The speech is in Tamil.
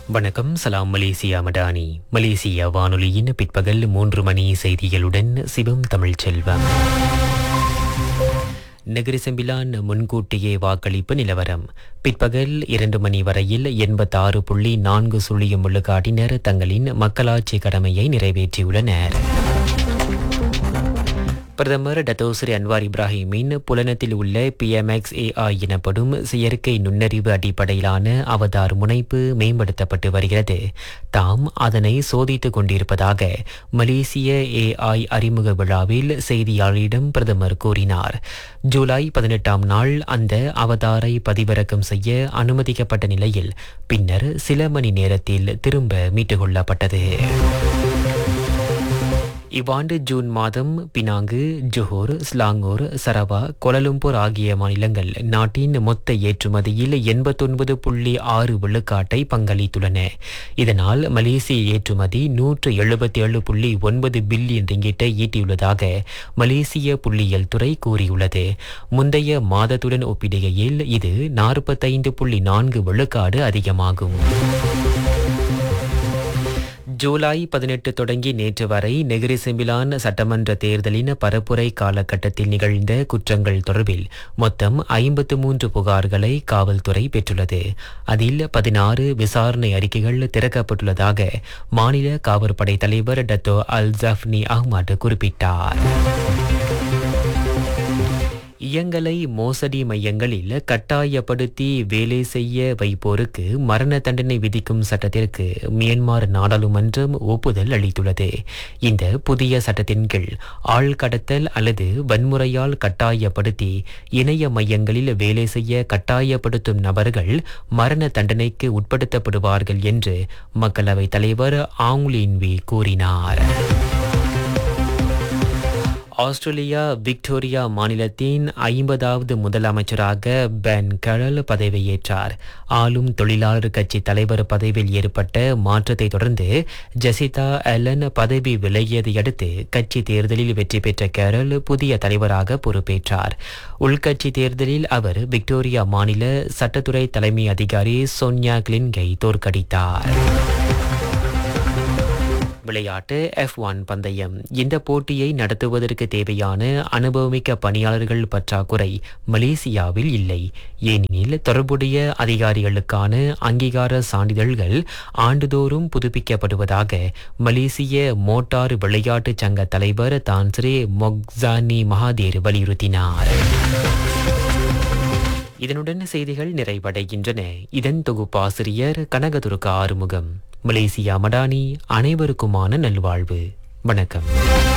வணக்கம் சலாம் மலேசியா மடானி மலேசியா வானொலியின் பிற்பகல் மூன்று மணி செய்திகளுடன் சிவம் தமிழ் செல்வம் நகரி செம்பிலான் முன்கூட்டியே வாக்களிப்பு நிலவரம் பிற்பகல் இரண்டு மணி வரையில் எண்பத்தாறு புள்ளி நான்கு சுழியம் விழுக்காட்டினர் தங்களின் மக்களாட்சி கடமையை நிறைவேற்றியுள்ளனர் பிரதமர் டத்தோஸ்ரீ அன்வார் இப்ராஹிமின் புலனத்தில் உள்ள பிஎம்எக்ஸ் ஏஐ எனப்படும் செயற்கை நுண்ணறிவு அடிப்படையிலான அவதார் முனைப்பு மேம்படுத்தப்பட்டு வருகிறது தாம் அதனை சோதித்துக் கொண்டிருப்பதாக மலேசிய ஏஐ அறிமுக விழாவில் செய்தியாளரிடம் பிரதமர் கூறினார் ஜூலை பதினெட்டாம் நாள் அந்த அவதாரை பதிவிறக்கம் செய்ய அனுமதிக்கப்பட்ட நிலையில் பின்னர் சில மணி நேரத்தில் திரும்ப மீட்டுக்கொள்ளப்பட்டது இவ்வாண்டு ஜூன் மாதம் Penang Johor Selangor Sarawak Kuala Lumpur ஆகிய மாநிலங்கள் நாட்டின் மொத்த ஏற்றுமதியில் எண்பத்தொன்பது புள்ளி ஆறு விழுக்காட்டை பங்களித்துள்ளன இதனால் மலேசிய ஏற்றுமதி நூற்று எழுபத்தி ஏழு புள்ளி ஒன்பது பில்லியன் ரிங்கிட்டை ஈட்டியுள்ளதாக மலேசிய புள்ளியியல் துறை கூறியுள்ளது முந்தைய மாதத்துடன் ஒப்பிடுகையில் இது நாற்பத்தைந்து புள்ளி நான்கு விழுக்காடு அதிகமாகும் ஜூலை பதினெட்டு தொடங்கி நேற்று வரை நெகிரி செம்பிலான் சட்டமன்ற தேர்தலின் பரப்புரை காலகட்டத்தில் நிகழ்ந்த குற்றங்கள் தொடர்பில் மொத்தம் ஐம்பத்து மூன்று புகார்களை காவல்துறை பெற்றுள்ளது அதில் பதினாறு விசாரணை அறிக்கைகள் திறக்கப்பட்டுள்ளதாக மாநில காவற்படை தலைவர் டத்தோ அல் ஜஃப்னி அஹ்மத் குறிப்பிட்டார் இயங்கலை மோசடி மையங்களில் கட்டாயப்படுத்தி வேலை செய்ய வைப்போருக்கு மரண தண்டனை விதிக்கும் சட்டத்திற்கு மியன்மார் நாடாளுமன்றம் ஒப்புதல் அளித்துள்ளது இந்த புதிய சட்டத்தின் கீழ் ஆள் கடத்தல் அல்லது வன்முறையால் கட்டாயப்படுத்தி இணைய மையங்களில் வேலை செய்ய கட்டாயப்படுத்தும் நபர்கள் மரண தண்டனைக்கு உட்படுத்தப்படுவார்கள் என்று மக்களவைத் தலைவர் ஆங்லின்வி கூறினார் ஆஸ்திரேலியா விக்டோரியா மாநிலத்தின் ஐம்பதாவது முதலமைச்சராக பென் கரல் பதவியேற்றார் ஆளும் தொழிலாளர் கட்சி தலைவர் பதவியில் ஏற்பட்ட மாற்றத்தை தொடர்ந்து ஜெசிதா அலன் பதவி விலகியதை அடுத்து கட்சி தேர்தலில் வெற்றி பெற்ற கேரல் புதிய தலைவராக பொறுப்பேற்றார் உள்கட்சி தேர்தலில் அவர் விக்டோரியா மாநில சட்டத்துறை தலைமை அதிகாரி சோன்யா கிளின்கை தோற்கடித்தார் விளையாட்டு எஃப் ஒன் பந்தயம் இந்த போட்டியை நடத்துவதற்கு தேவையான அனுபவமிக்க பணியாளர்கள் பற்றாக்குறை மலேசியாவில் இல்லை ஏனெனில் தொடர்புடைய அதிகாரிகளுக்கான அங்கீகார சான்றிதழ்கள் ஆண்டுதோறும் புதுப்பிக்கப்படுவதாக மலேசிய மோட்டார் விளையாட்டு சங்க தலைவர் தான்ஸ்ரே மொக்சானி மகாதேர் வலியுறுத்தினார் இதனுடன் செய்திகள் நிறைவடைகின்றன இதன் தொகுப்பாசிரியர் கனகதுர்கா ஆறுமுகம் மலேசியா மடானி அனைவருக்குமான நல்வாழ்வு வணக்கம்